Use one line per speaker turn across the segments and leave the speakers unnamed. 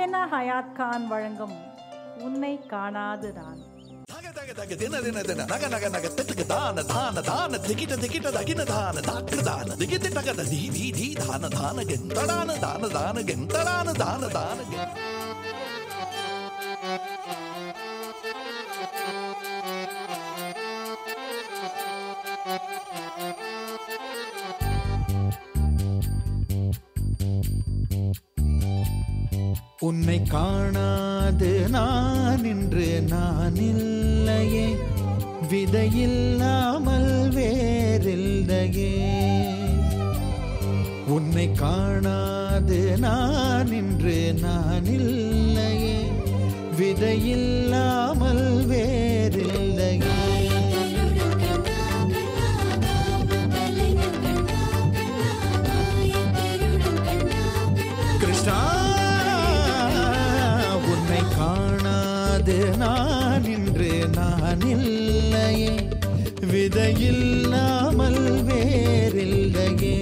ஹுசைனா Hyatt Khan வழங்கும் உன்னை காணாது நான்
தக தக தக தின தின தின நக நக நக திட்டுக்கு தான தான தான திகிட்ட திகிட்ட தகின தான தாக்கு தான திகிட்டு தகத தி தி தி தான தான கெந்தடான தான தான கெந்தடான தான தான கெ-
உன்னை காணாது நான் இன்று நான் இல்லையே விதையில்லாமல் வேறில்லையே உன்னை காணாது நான் இன்று நான் இல்லையே விதையில்லாமல் வேறில்லையே கிருஷ்ணா உன்னை காணாது நான் இன்று நான் இல்லையே விதையில்லாமல் வேறில்லையே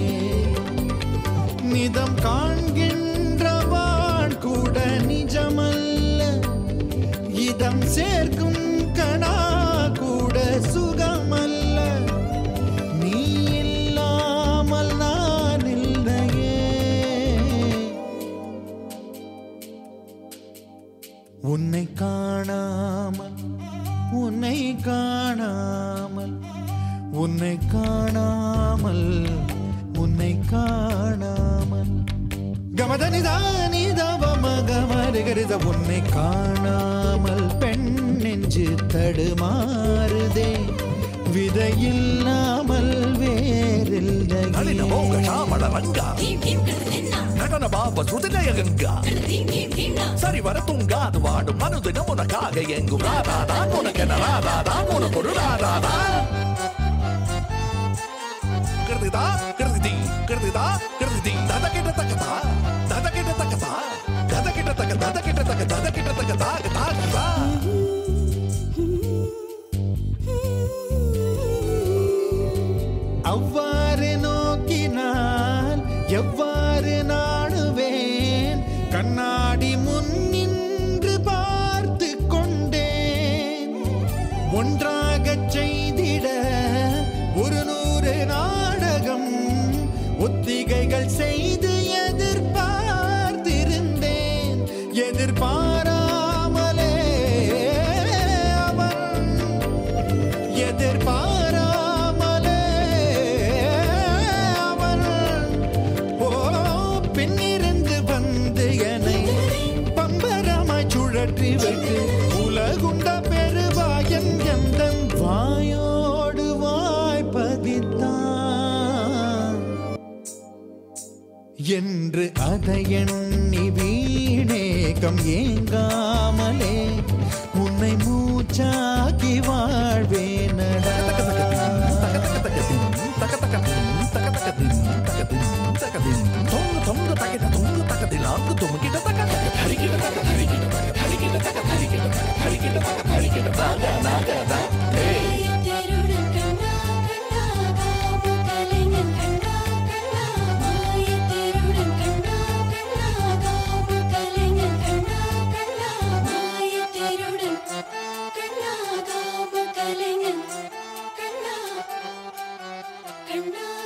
நிதம் காண்கின்றவான் கூட நிஜமல்ல இதம் சேர்க்கும் கணா கூட சுகமல்ல நீ இல்லாமல் நான் இல்லையே உன்னை காணாமல் உன்னை காணாமல் உன்னை காணாமல் உன்னை காணாமல் கமதனிதானிதவமகமருகருத உன்னை காணாமல் பெண் நெஞ்சு தடுமாறுதே விதையில்லாமல்
நளின மோக
வேறில்லை
ஷாமள ரங்க நடன பாப சுதிலய கங்கா சரி வர தூங்காது வாடும் மனுதினம் உனக்காக எங்கும் ராதாதான் உனக்கென ராதாதான் உனக்கு ஒரு ராதாதான் கிருதிதா கிருதி கிருதிதா கிருதி தத கிட்ட தக்கதா தத கிட்ட தக்கதா தத கிட்ட தக்க தத கிட்ட தக்க தத கிட்ட தக்க தாக தாகதா
அவ்வாறு நோக்கினால் எவ்வாறு நாடுவேன் கண்ணாடி முன் நின்று பார்த்து கொண்டேன் ஒன்றாகச் செய்திட ஒரு நூறு நாடகம் ஒத்திகைகள் செய்து எதிர்பார்த்திருந்தேன் எதிர்பாராமலே அவன் எதிர்பாராமலே அவன் ஓ பின்னிருந்து வந்து என்னை பம்பரமாய் சுழற்றி விட்டு உலகுண்ட பெருவாயன் எந்த வாயோடு வாய்ப்பதித்தான் என்று அதை எண்ணி வீணேகம் ஏங்காமலே உன்னை மூச்சாக்கி வாழ்வேனடா
கண்ணா